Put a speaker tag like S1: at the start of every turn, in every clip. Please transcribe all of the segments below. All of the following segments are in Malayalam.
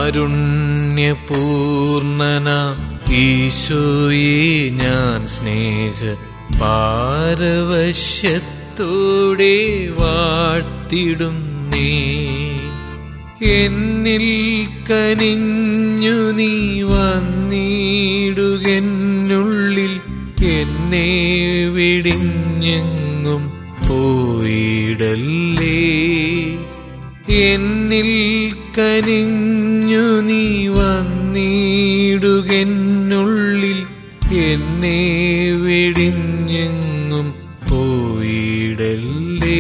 S1: കാരുണ്യപൂർണനാം ഈശോയെ ഞാൻ സ്നേഹ പാരവശ്യത്തോടെ വാഴ്ത്തിടുന്നേ എന്നിൽ കനിഞ്ഞു നീ വന്നിടുകെന്നുള്ളിൽ എന്നെ വിടിഞ്ഞെങ്ങും പോയിടല്ലേ എന്നിൽ കനിഞ്ഞു നീ വന്നിടുകെന്നുള്ളിൽ എന്നെ വിടിഞ്ഞെങ്ങും പോയിടല്ലേ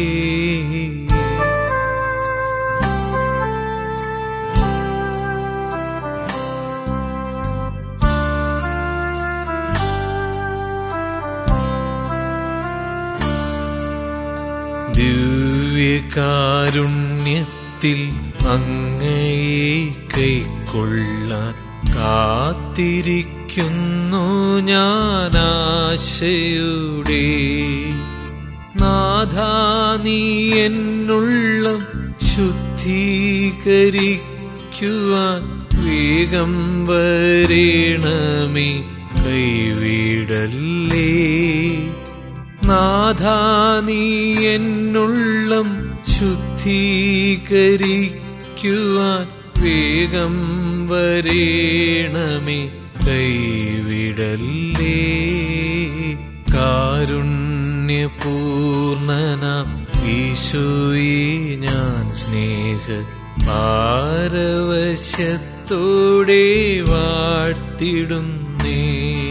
S1: ദിവ്യകാരുണ്യത്തിൽ അങ്ങയെ കൈക്കൊള്ളാൻ കാത്തിരിക്കുന്നു ഞാൻ ആശയുടെ നാഥാ നീ എന്നുള്ള ശുദ്ധീകരിക്കുവാൻ വേഗം വരേണമേ കൈവിടല്ലേ നാഥാ നീ എന്നുള്ളം ശുദ്ധീകരിക്കുവാൻ വേഗം വരേണമേ കൈവിടല്ലേ കാരുണ്യപൂർണനാം ഈശോയെ ഞാൻ സ്നേഹ പാരവശ്യത്തോടെ വാഴ്ത്തിടുന്നേ